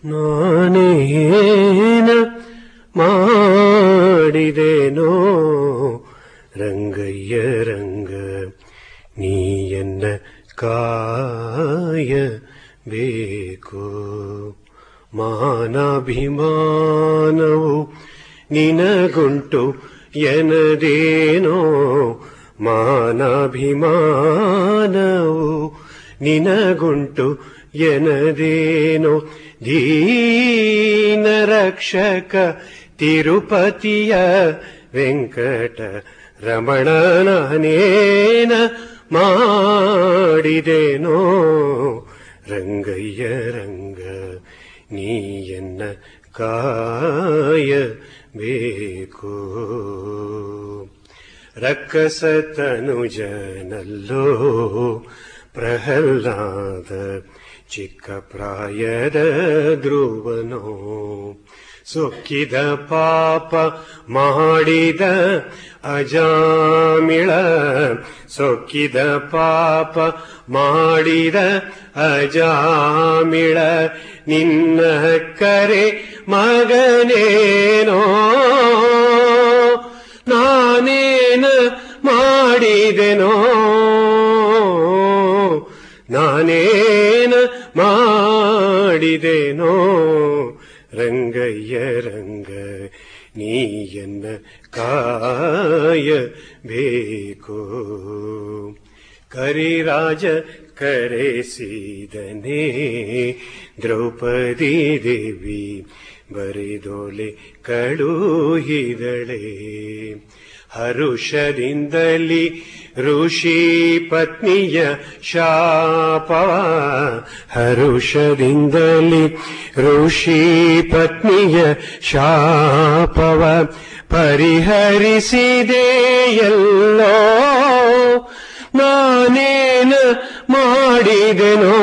ನಾನೇನ ಮಾಡಿದೆನೋ ರಂಗಯ್ಯ ರಂಗ ನೀಯನ್ನ ಕಾಯಬೇಕು ಮಾನಾಭಿಮಾನವು ನಿನಗುಂಟು ಎನದೇನೋ ಮಾನಾಭಿಮಾನವು ನಿನಗುಂಟು ಎನದೇನೋ ದೀನ ರಕ್ಷಕ ತಿರುಪತಿಯ ವೆಂಕಟ ರಮಣನೇನ ಮಾಡಿದೆನೋ ರಂಗಯ್ಯ ರಂಗ ನೀಯನ್ನ ಕಾಯಬೇಕು ರಕ್ಕಸತನುಜನಲ್ಲೋ ಪ್ರಹ್ಲಾದ ಚಿಕ್ಕ ಪ್ರಾಯದ ಧ್ರುವನೋ ಸೊಕ್ಕಿದ ಪಾಪ ಮಾಡಿದ ಅಜಾಮಿಳ ಸೊಕ್ಕಿದ ಪಾಪ ಮಾಡಿದ ಅಜಾಮಿಳ ನಿನ್ನ ಕರೆ ಮಗನೇನೋ ನಾನೇನ ಮಾಡಿದೆನೋ ನಾನೇನ ಮಾಡಿದೆನೋ ರಂಗಯ್ಯ ರಂಗ ನೀಯನ್ನ ಕಾಯಬೇಕು ಕರಿರಾಜ ಕರೆಸಿದನೇ ದ್ರೌಪದಿ ದೇವಿ ಬರಿದೋಲೆ ಕಳುಹಿದಳೆ ಹರುಷದಿಂದಲಿ ಋಷಿ ಪತ್ನಿಯ ಶಾಪವ ಹರುಷದಿಂದಲಿ ಋಷಿ ಪತ್ನಿಯ ಶಾಪವ ಪರಿಹರಿಸಿದೆ ಎಲ್ಲೋ ನಾನೇನ ಮಾಡಿದೆನೋ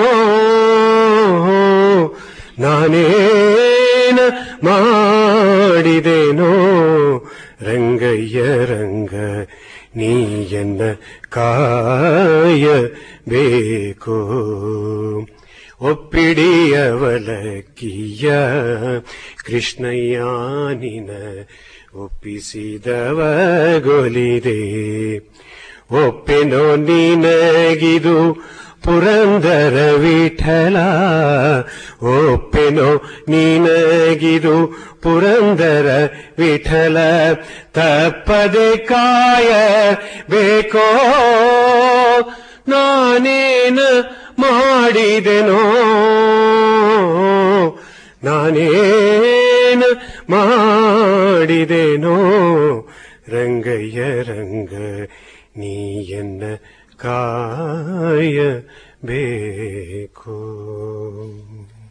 ನಾನೇನ ಮಾಡಿದೆನೋ ರಂಗಯ್ಯ ರಂಗ ನೀಯನ್ನ ಕಾಯಬೇಕು ಒಪ್ಪಿಡಿಯವಲಕ್ಕಿಯ ಕೃಷ್ಣಯ್ಯಾನಿನ ಒಪ್ಪಿಸಿದವ ಗೊಲಿದೆ ಒಪ್ಪೆನೋ ನಿನಗಿದು ಪುರಂದರ ವಿಠಲ ಒಪ್ಪೆನೋ ನಿನಗಿದು ಪುರಂದರ ವಿಠಲ ತಪ್ಪದೆ ಕಾಯ ಬೇಕೋ ನಾನೇನ ಮಾಡಿದೆನೋ ನಾನೇನ ಮಾಡಿದೆನೋ ರಂಗಯ್ಯ ರಂಗ ನೀಯನ್ನ ಕಾಯಬೇಕು